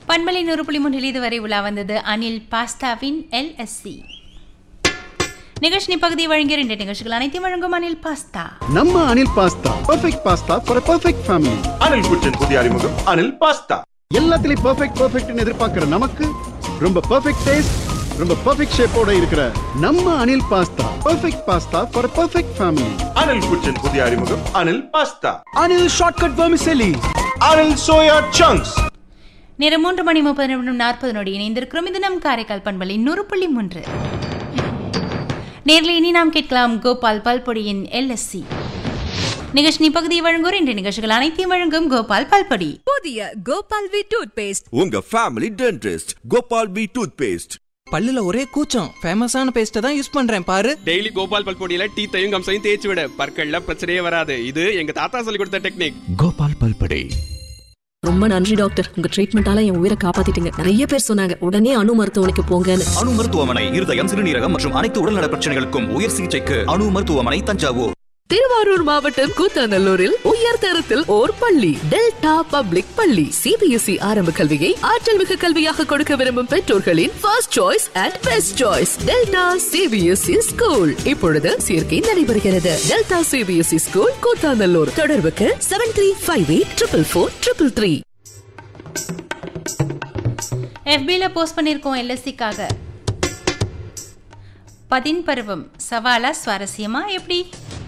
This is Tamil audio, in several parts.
பண்பலை நூறு புள்ளி மூன்றில் இதுவரை உலா வந்தது அனில் பாஸ்தாவின் எல்எஸ்சி நிகழ்ச்சி பகுதி வழங்கிய ரெண்டு நிகழ்ச்சிகள் அனைத்தையும் வழங்கும் அனில் பாஸ்தா நம்ம Anil pasta perfect pasta for perfect family Anil kitchen புதிய அறிமுகம் அனில் பாஸ்தா எல்லாத்துலயும் பர்ஃபெக்ட் பர்ஃபெக்ட்னு எதிர்பார்க்கிற நமக்கு ரொம்ப பர்ஃபெக்ட் டேஸ்ட் ரொம்ப பர்ஃபெக்ட் ஷேப்போட இருக்கிற நம்ம Anil pasta perfect pasta for perfect family Anil kitchen புதிய அறிமுகம் Anil pasta Anil shortcut vermicelli Anil soya chunks நேரம் மூன்று மணி முப்பது நிமிடம் நாற்பது நொடி இணைந்திருக்கிறோம் இது நம் காரைக்கால் பண்பலை நூறு புள்ளி மூன்று நேரில் இனி நாம் கேட்கலாம் கோபால் பல்பொடியின் எல்எஸ்சி நிகழ்ச்சி பகுதியை வழங்குவோர் இன்றைய நிகழ்ச்சிகள் அனைத்தையும் வழங்கும் கோபால் பல்பொடி புதிய கோபால் வி டூத் பேஸ்ட் உங்க family dentist Gopal B toothpaste பல்லுல ஒரே கூச்சம் ஃபேமஸான பேஸ்ட்டை தான் யூஸ் பண்றேன் பாரு டெய்லி கோபால் பல்பொடியில டீத்தையும் கம்சையும் தேய்ச்சி விட பற்கள்ல பிரச்சனையே வராது இது எங்க தாத்தா சொல்லி கொடுத்த டெக்னிக் கோபால் பல்படை ரொம்ப நன்றி டாக்டர் உங்க ட்ரீட்மெண்டால என் உயிரை காப்பாத்திட்டீங்க நிறைய பேர் சொன்னாங்க உடனே அணு மருத்துவமனைக்கு போங்கன்னு அணு மருத்துவமனை இருதயம் சிறுநீரகம் மற்றும் அனைத்து உடல்நல பிரச்சனைகளுக்கும் உயர் சிகிச்சைக்கு அணு மருத்துவமனை தஞ்சாவூர் திருவாரூர் மாவட்டம் கூத்தாநல்லூரில் உயர் தரத்தில் ஓர் பள்ளி டெல்டா பப்ளிக் பள்ளி சிபிஎஸ்இ ஆரம்ப கல்வியை ஆற்றல் மிகு கல்வியாக கொடுக்க விரும்பும் பெற்றோர்களின் first choice and best choice Delta CBSE school இப்பொழுது சேர்க்கை நடைபெறுகிறது டெல்டா சிபிஎஸ்இ ஸ்கூல் கூத்தாநல்லூர் தொடர்புக்கு seven three five eight triple four triple three எஃபியில் போஸ்ட் பண்ணியிருக்கோம் எல்எஸ்சிக்காக பதின் பருவம் சவாலா சுவாரஸ்யமா எப்படி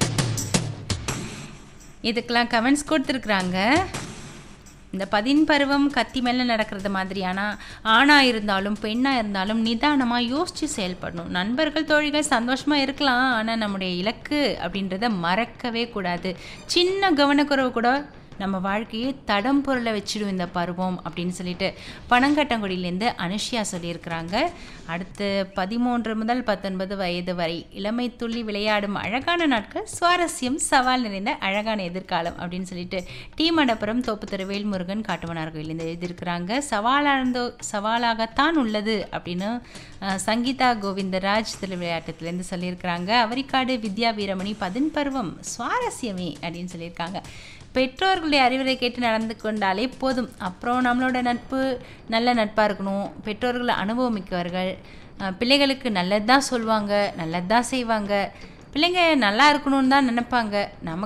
இதுக்கெல்லாம் கமெண்ட்ஸ் கொடுத்துருக்குறாங்க இந்த பதின் பருவம் கத்தி மேலே நடக்கிறது மாதிரி ஆனால் ஆணாக இருந்தாலும் பெண்ணாக இருந்தாலும் நிதானமாக யோசித்து செயல்படணும் நண்பர்கள் தோழிகள் சந்தோஷமாக இருக்கலாம் ஆனால் நம்முடைய இலக்கு அப்படின்றத மறக்கவே கூடாது சின்ன கவனக்குறைவு கூட நம்ம வாழ்க்கையை தடம் பொருளை வச்சிடும் இந்த பருவம் அப்படின்னு சொல்லிட்டு பனங்கட்டங்குடியிலேருந்து அனுஷ்யா சொல்லியிருக்கிறாங்க அடுத்து பதிமூன்று முதல் பத்தொன்பது வயது வரை இளமை துள்ளி விளையாடும் அழகான நாட்கள் சுவாரஸ்யம் சவால் நிறைந்த அழகான எதிர்காலம் அப்படின்னு சொல்லிட்டு டி மடப்புரம் தோப்புத்தரு வேல்முருகன் காட்டுமன்னார் கோயிலேருந்து எழுதியிருக்கிறாங்க சவாலானதோ சவாலாகத்தான் உள்ளது அப்படின்னு அஹ், சங்கீதா கோவிந்தராஜ் திருவிளையாட்டத்திலேருந்து சொல்லியிருக்கிறாங்க அவரிக்காடு வித்யா வீரமணி பதின் பருவம் சுவாரஸ்யமே அப்படின்னு சொல்லியிருக்காங்க பெற்றோர்களுடைய அறிவுரை கேட்டு நடந்து கொண்டாலே போதும் அப்புறம் நம்மளோட நட்பு நல்ல நட்பாக இருக்கணும் பெற்றோர்கள் அனுபவமிக்கவர்கள் அஹ், பிள்ளைகளுக்கு நல்லது தான் சொல்லுவாங்க நல்லது தான் செய்வாங்க பிள்ளைங்க நல்லா இருக்கணும்னு தான் நினைப்பாங்க நமக்கு